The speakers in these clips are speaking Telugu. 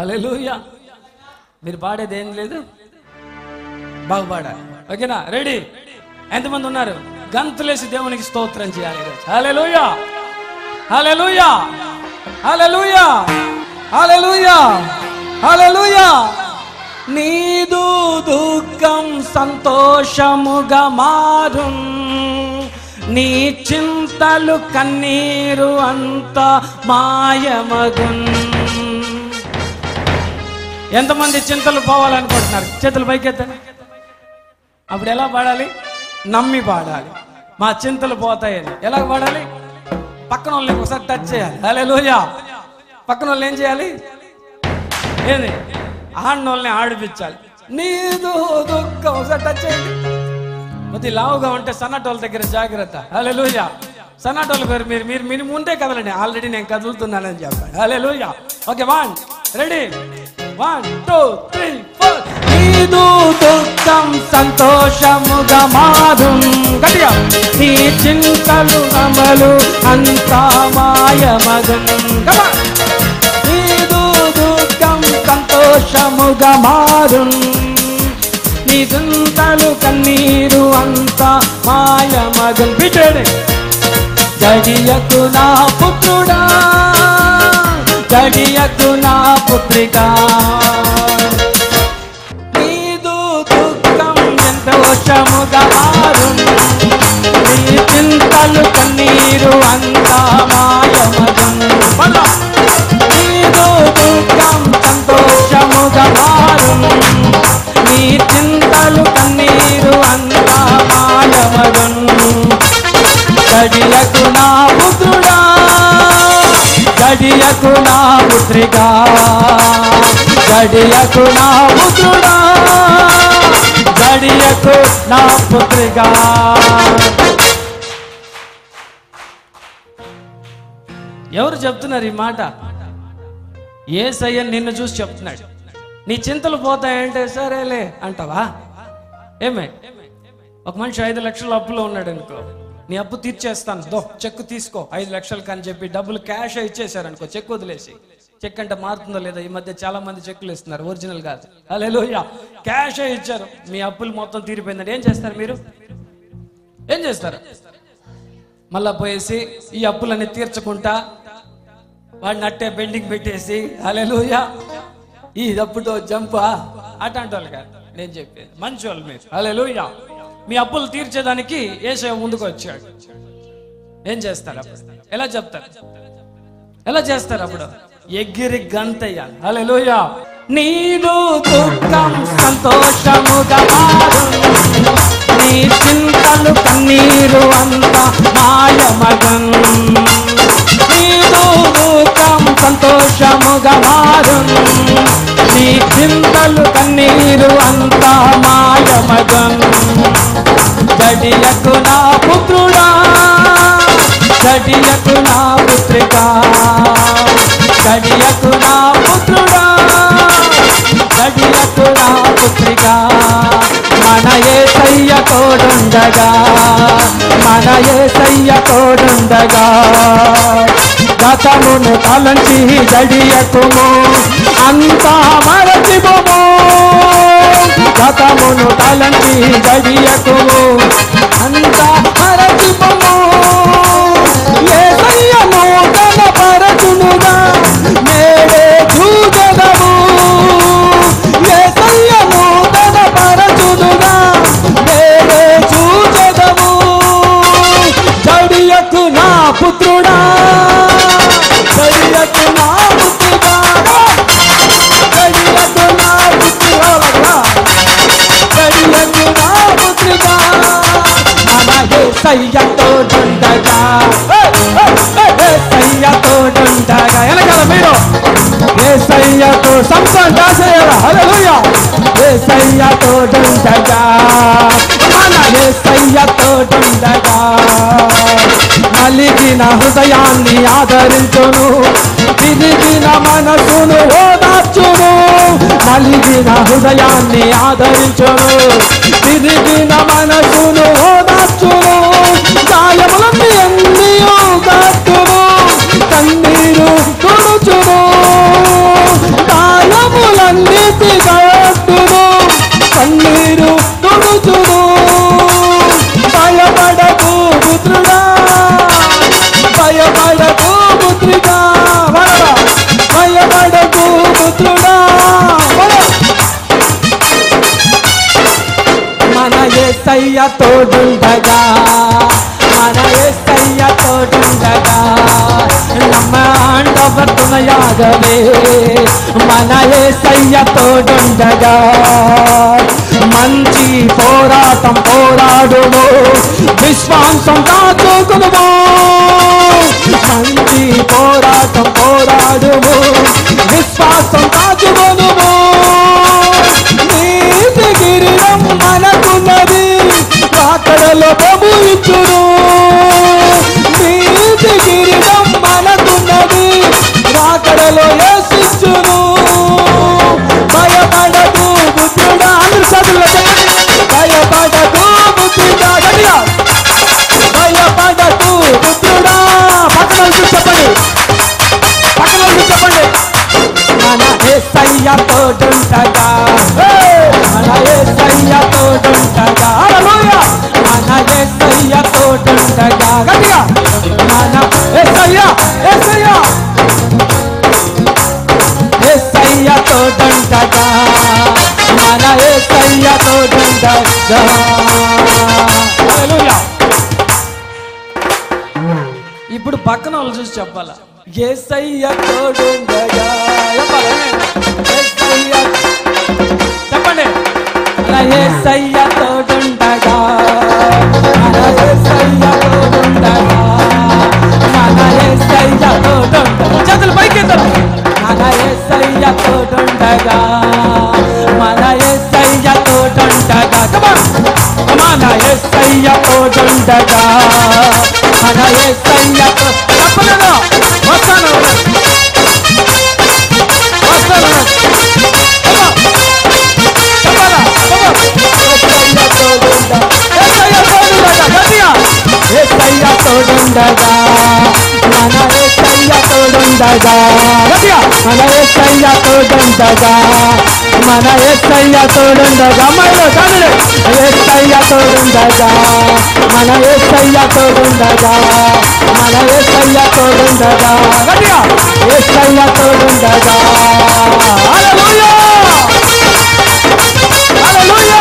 హల్లెలూయా మీరు పాడేది ఏం లేదు బాగా పాడాలి ఓకేనా రెడీ ఎంతమంది ఉన్నారు గంతులేసి దేవునికి స్తోత్రం చేయాలి ఈరోజు హల్లెలూయా హల్లెలూయా హల్లెలూయా హల్లెలూయా హల్లెలూయా నీదు దుఃఖం సంతోషముగా మారు నీ చింతలు కన్నీరు అంత మాయమగున్ ఎంతమంది చింతలు పోవాలనుకుంటున్నారు చేతులు పైకెత్తండి అప్పుడు ఎలా పాడాలి నమ్మి పాడాలి మా చింతలు పోతాయని ఎలా పాడాలి పక్కన వాళ్ళని ఒకసారి టచ్ చేయాలి అలే లోయా పక్కన వాళ్ళు ఏం చేయాలి ఏంది ఆడిన వాళ్ళని ఆడిపించాలి నీదు దుఃఖం ఒకసారి టచ్ చేయండి కొద్ది లావుగా ఉంటే సన్నటోళ్ళ దగ్గర జాగ్రత్త అలే లోయా సన్నటోళ్ళ పేరు మీరు మీరు మీరు ముందే కదలండి ఆల్రెడీ నేను కదులుతున్నానని చెప్పాడు అలే లోయా okay one ready one two three four నీదు దుఃఖం సంతోషముగా మారు గట్టిగా నీ చింతలు అమలు అంతా మాయమగన్ నీదు దుఃఖం సంతోషముగా మారు నీ చింతలు కన్నీరు అంతా మాయమగన్ పిచ్చేడే గడియకు నా పుత్రుడా గడియకు నా పుత్రికా నీదు దుఃఖం సంతోషముగా మారు నీ చింతలు కన్నీరు అంతా మాయమగన్ నీదు దుఃఖం సంతోషముగా మారు నీ చింతలు కన్నీరు అంతా మాయమగన్ గడియకు నా పుత్రుడా గడియకు నా పుత్రిగా గడియకు నా పుత్రుడా గడియకు నా పుత్రిగా ఎవరు చెప్తున్నారు ఈ మాట ఏ సయ్య నిన్ను చూసి చెప్తున్నాడు నీ చింతలు పోతాయంటే సరేలే అంటావా ఏమే ఒక మనిషి ఐదు లక్షల అప్పులో ఉన్నాడు అనుకో నీ అప్పు తీర్చేస్తాను దో చెక్ తీసుకో ఐదు లక్షలు అని చెప్పి డబ్బులు క్యాష్ ఇచ్చేసారు అనుకో చెక్ వదిలేసి చెక్ అంటే మారుతుందో లేదా ఈ మధ్య చాలా మంది చెక్కులు ఇస్తున్నారు ఒరిజినల్ కాదు అలెలుయా క్యాష్ ఇచ్చారు మీ అప్పులు మొత్తం తీరిపోయిందండి ఏం చేస్తారు మీరు ఏం చేస్తారు మళ్ళా పోయేసి ఈ అప్పులన్నీ తీర్చకుంటా వాడిని అట్టే బెండింగ్ పెట్టేసి అలెలుయా ఈ అప్పుతో జంపా అట్లాంటి వాళ్ళు కాదు నేను చెప్పేది మంచి వాళ్ళు మీరు అలెలుయా మీ అప్పులు తీర్చేదానికి ఏసయ ముందుకు వచ్చాడు ఏం చేస్తారు అప్పుడు ఎలా చెప్తారు ఎలా చేస్తారు అప్పుడు ఎగిరి గంతయ్యాలి హల్లెలూయా నీదు దుఃఖం సంతోషముగా మారు నీ చింతలు కన్నీరు అంత మాయమగన్ నీదు దుఃఖం సంతోషముగా మారు నీ చింతలు కన్నీరు అంత మాయమగన్ గడియకు నా పుత్రుడా గడియకు నా పుత్రికా గడియకు నా పుత్రుడా గడియకు నా పుత్రికా మన ఏసయ్య తోడుండగా మన ఏసయ్య తోడుండగా గతమును తలంచి గడియకుము అంతా మరచిపోము గతమును తలంచి గడియకుము అంతా మరచిపోము ఏసయ్య నూతన పరచునుగా నేడే చూడదము ఏసయ్య నూతన పరచునుగా నేడే చూడదము జడియకు నా పుత్రుడా జడియకు నా పుత్రుడా జడియకు నా పుత్రుడా గడియకు నా పుత్రిగా మన ఏసయ్యతో డుండగా ఏసయ్యతో డుండగా వెనకాల మీరు ఏసయ్యతో సంతం దాసేయాల హల్లెలూయా ఏసయ్యతో డుండగా మన ఏసయ్యతో డుండగా నలిగిన హృదయాన్ని ఆదరించును తిరిగిన మనసును ఓదార్చును నలిగిన హృదయాన్ని ఆదరించును తిరిగిన మనసును ఓదార్చును గాయములన్నీ ఎన్నో దాటును కన్నీరు తుడుచును గాయములన్నీ చేతి కట్టును కన్నీరు తుడుచును భయపడకు పుత్రుడా భయపడకు పుత్రిగా వరరా. భయపడకు పుత్రుడా వరరా. మన ఏసయ్య తోడుండగా మన ఏసయ్య తోడుండగా ನಮ್ಮ ಆಂಡವರ್ ತುಣಯಾಗವೇ మన ఏసయ్య తోడుండగా మంచి పోరాటం పోరాడుము విశ్వాసం కాచుకునుము మంచి పోరాటం పోరాడుము విశ్వాసం కాచుకునుము నీతి కిరీటం మనకున్నది రాకడలో ప్రభు ఇచ్చును నీతి కిరీటం మనకున్నది రాకడలో యేసిచ్చును భయపడకు బుద్ధుడా అందరు చదువులో చెప్పండి భయపడకు బుద్ధుడా గట్టిగా భయపడకు బుద్ధుడా పక్కన వాళ్ళకి చెప్పండి పక్కన వాళ్ళకి చెప్పండి మన ఏసయ్య తోడుంటగా మన ఏసయ్య తోడుంటగా హల్లెలూయా మన ఏసయ్య తోడుంటగా గట్టిగా మన ఏసయ్య ఏసయ్య ఏసయ్య తోడుంటగా మన ఏసయ్య తోడుంటగా హల్లెలూయా ఇప్పుడు పక్కన వాళ్ళు చూసి చెప్పాలా ఏసయ్య తోడుండగా చెప్పాలా? యేసయ్య చెప్పండి మన ఏసయ్య తోడుండగా మన ఏసయ్య తోడుండగా మన ఏసయ్య తోడుండగా చేతులు పైకెత్తారు మన ఏసయ్య తోడుండగా మన ఏసయ్య తోడుండగా కమా మన ఏసయ్య తోడుండగా మన ఏసయ్య తో చెప్పలేదు వస్తాను వస్తాను Come on. చెప్పాలా? Come on. యేసయ్య తోడుండగా. యేసయ్య తోడుండగా. గట్టిగా. యేసయ్య తోడుండగా మన యేసయ్య తోడుండగా గట్టిగా. మన యేసయ్య తోడుండగా మన యేసయ్య తోడుండగా అమ్మాయిలు చదువు యేసయ్య తోడుండగా మన యేసయ్య తోడుండగా మన యేసయ్య తోడుండగా గట్టిగా యేసయ్య తోడుండగా హల్లెలూయా హల్లెలూయా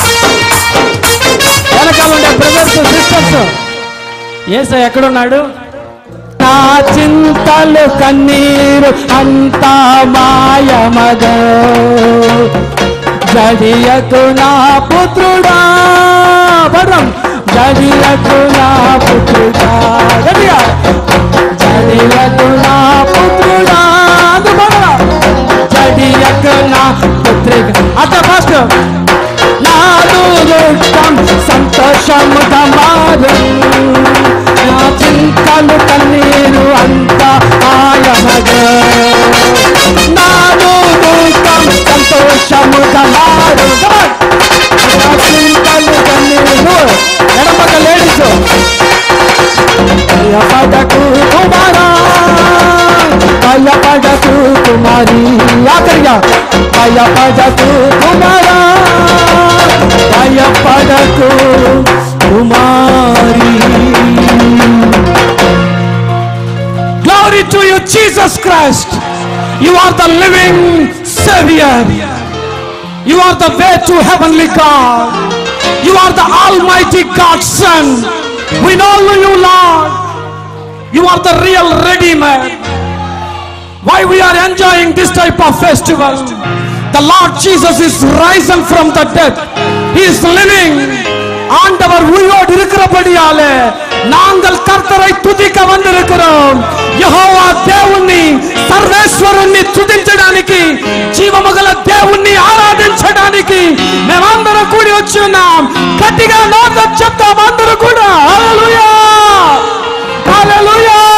వెనకాల ఉండే బ్రదర్స్ సిస్టర్స్ ఏస ఎక్కడున్నాడు నా చింతలు కన్నీరు అంతా మాయమగ జడియకు నా పుత్రుడా పదం జడియకు నా పుత్రుడా గట్టిగా జడియకు నా పుత్రుడా అందుకోగల జడియకు నా పుత్రిక అట్ట ఫస్ట్ నాదు దుఃఖం సంతోషముగా మారు నా చింతలు కన్నీరు అంత ఆయమగ నాదు దుఃఖం సంతోషముగా మారు నా చింతలు కన్నీరు ఎడమక లేడీస్ భయపడకు కుమారా భయపడకు కుమారి ఆఖరిగా భయపడకు కుమారా భయపడకు కుమారి Glory to you, Jesus Christ. You are the living Savior. You are the way to heavenly God. You are the Almighty God's Son. We know you, Lord. You are the real Redeemer. Why we are enjoying this type of festival? The Lord Jesus is risen from the dead. He is living. ஆண்டவர் உயிரோடு இருக்கிறபடியாலே நாங்கள் கர்த்தரை துதிக்க வந்திருக்கிறோம் యెహోవా దేవుణ్ణి సర్వేశ్వరుణ్ణి తుదించడానికి జీవముగల దేవుణ్ణి ఆరాధించడానికి మేమందరం కూడి వచ్చి ఉన్నాం గట్టిగా నోట చెప్తాం అందరూ కూడా హల్లెలూయా హల్లెలూయా